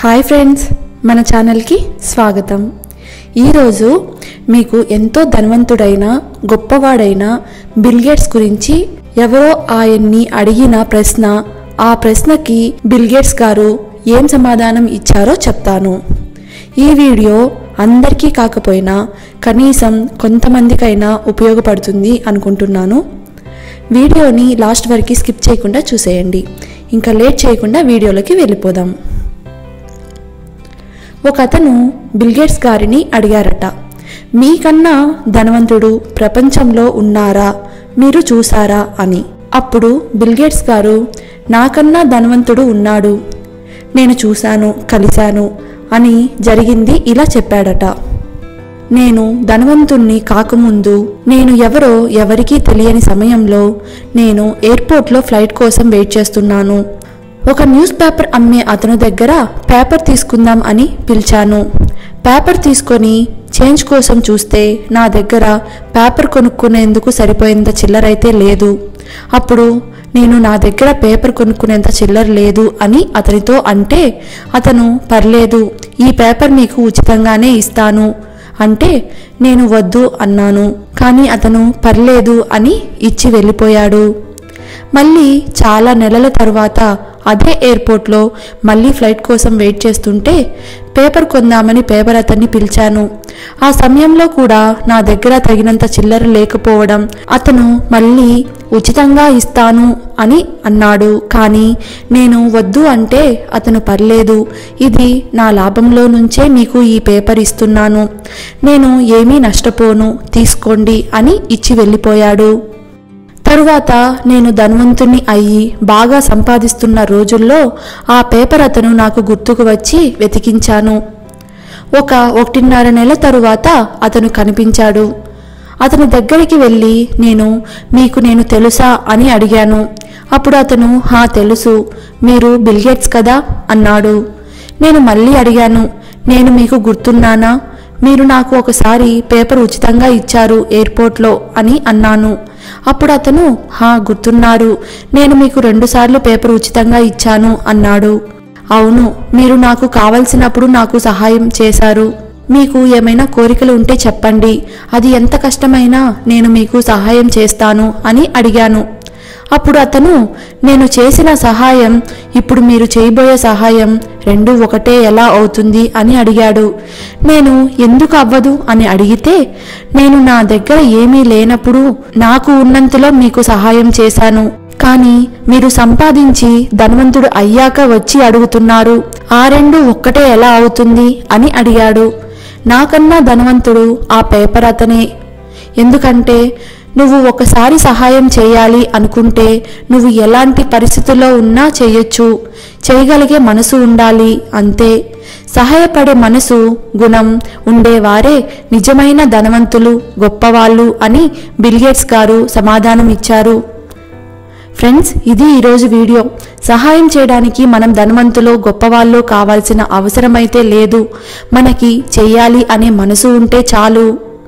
hi friends మన ఛానల్కి స్వాగతం ఈరోజు మీకు ఎంతో ధనవంతుడైన గొప్పవాడైన బిల్గేట్స్ గురించి ఎవరో ఆయన్ని అడిగిన ప్రశ్న ఆ ప్రశ్నకి బిల్గేట్స్ గారు ఏం సమాధానం ఇచ్చారో చెప్తాను ఈ వీడియో అందరికీ కాకపోయినా కనీసం కొంతమందికైనా ఉపయోగపడుతుంది అనుకుంటున్నాను వీడియోని లాస్ట్ వరకు స్కిప్ చేయకుండా చూసేయండి ఇంకా లేట్ చేయకుండా వీడియోలోకి వెళ్ళిపోదాం ఒక అతను బిల్గేట్స్ గారిని అడిగారట మీకన్నా ధనవంతుడు ప్రపంచంలో ఉన్నారా మీరు చూసారా అని అప్పుడు బిల్గేట్స్ గారు నాకన్నా ధనవంతుడు ఉన్నాడు నేను చూశాను కలిశాను అని జరిగింది ఇలా చెప్పాడట నేను ధనవంతుణ్ణి కాకముందు నేను ఎవరో ఎవరికీ తెలియని సమయంలో నేను ఎయిర్పోర్ట్లో ఫ్లైట్ కోసం వెయిట్ చేస్తున్నాను ఒక న్యూస్ పేపర్ అమ్మే అతను దగ్గర పేపర్ తీసుకుందాం అని పిలిచాను పేపర్ తీసుకొని చేంజ్ కోసం చూస్తే నా దగ్గర పేపర్ కొనుక్కునేందుకు సరిపోయేంత చిల్లరైతే లేదు అప్పుడు నేను నా దగ్గర పేపర్ కొనుక్కునేంత చిల్లర లేదు అని అతనితో అంటే అతను పర్లేదు ఈ పేపర్ మీకు ఉచితంగానే ఇస్తాను అంటే నేను వద్దు అన్నాను కానీ అతను పర్లేదు అని ఇచ్చి వెళ్ళిపోయాడు మళ్ళీ చాలా నెలల తర్వాత అదే ఎయిర్పోర్ట్లో మళ్ళీ ఫ్లైట్ కోసం వెయిట్ చేస్తుంటే పేపర్ కొందామని పేపర్ అతన్ని పిలిచాను ఆ సమయంలో కూడా నా దగ్గర తగినంత చిల్లర లేకపోవడం అతను మళ్ళీ ఉచితంగా ఇస్తాను అని అన్నాడు కానీ నేను వద్దు అంటే అతను పర్లేదు ఇది నా లాభంలో నుంచే మీకు ఈ పేపర్ ఇస్తున్నాను నేను ఏమీ నష్టపోను తీసుకోండి అని ఇచ్చి వెళ్ళిపోయాడు తరువాత నేను ధనవంతుని అయ్యి బాగా సంపాదిస్తున్న రోజుల్లో ఆ పేపర్ అతను నాకు గుర్తుకు వచ్చి వెతికించాను ఒక ఒకటిన్నర నెల తరువాత అతను కనిపించాడు అతని దగ్గరికి వెళ్ళి నేను మీకు నేను తెలుసా అని అడిగాను అప్పుడు అతను హా తెలుసు మీరు బిల్గేట్స్ కదా అన్నాడు నేను మళ్ళీ అడిగాను నేను మీకు గుర్తున్నానా మీరు నాకు ఒకసారి పేపర్ ఉచితంగా ఇచ్చారు ఎయిర్పోర్ట్లో అని అన్నాను అప్పుడు అతను హా గుర్తున్నారు నేను మీకు రెండుసార్లు పేపర్ ఉచితంగా ఇచ్చాను అన్నాడు అవును మీరు నాకు కావలసినప్పుడు నాకు సహాయం చేశారు మీకు ఏమైనా కోరికలు ఉంటే చెప్పండి అది ఎంత కష్టమైనా నేను మీకు సహాయం చేస్తాను అని అడిగాను అప్పుడు అతను నేను చేసిన సహాయం ఇప్పుడు మీరు చేయబోయే సహాయం రెండు ఒకటే ఎలా అవుతుంది అని అడిగాడు నేను ఎందుకు అవ్వదు అని అడిగితే నేను నా దగ్గర ఏమీ లేనప్పుడు నాకు ఉన్నంతలో మీకు సహాయం చేశాను కానీ మీరు సంపాదించి ధనవంతుడు అయ్యాక వచ్చి అడుగుతున్నారు ఆ రెండు ఒక్కటే ఎలా అవుతుంది అని అడిగాడు నాకన్నా ధనవంతుడు ఆ పేపర్ అతనే ఎందుకంటే నువ్వు ఒకసారి సహాయం చేయాలి అనుకుంటే నువ్వు ఎలాంటి పరిస్థితుల్లో ఉన్నా చేయొచ్చు చేయగలిగే మనసు ఉండాలి అంతే సహాయపడే మనసు గుణం ఉండేవారే నిజమైన ధనవంతులు గొప్పవాళ్ళు అని బిల్గేట్స్ గారు సమాధానం ఇచ్చారు ఫ్రెండ్స్ ఇది ఈరోజు వీడియో సహాయం చేయడానికి మనం ధనవంతులు గొప్పవాళ్ళు కావాల్సిన అవసరమైతే లేదు మనకి చెయ్యాలి అనే మనసు ఉంటే చాలు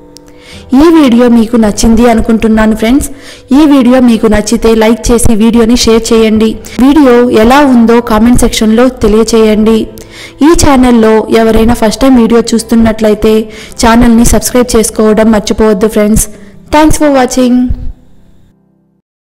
ఈ వీడియో మీకు నచ్చింది అనుకుంటున్నాను ఫ్రెండ్స్ ఈ వీడియో మీకు నచ్చితే లైక్ చేసి వీడియోని షేర్ చేయండి వీడియో ఎలా ఉందో కామెంట్ సెక్షన్లో తెలియచేయండి ఈ ఛానల్లో ఎవరైనా ఫస్ట్ టైం వీడియో చూస్తున్నట్లయితే ఛానల్ని సబ్స్క్రైబ్ చేసుకోవడం మర్చిపోవద్దు ఫ్రెండ్స్ థ్యాంక్స్ ఫర్ వాచింగ్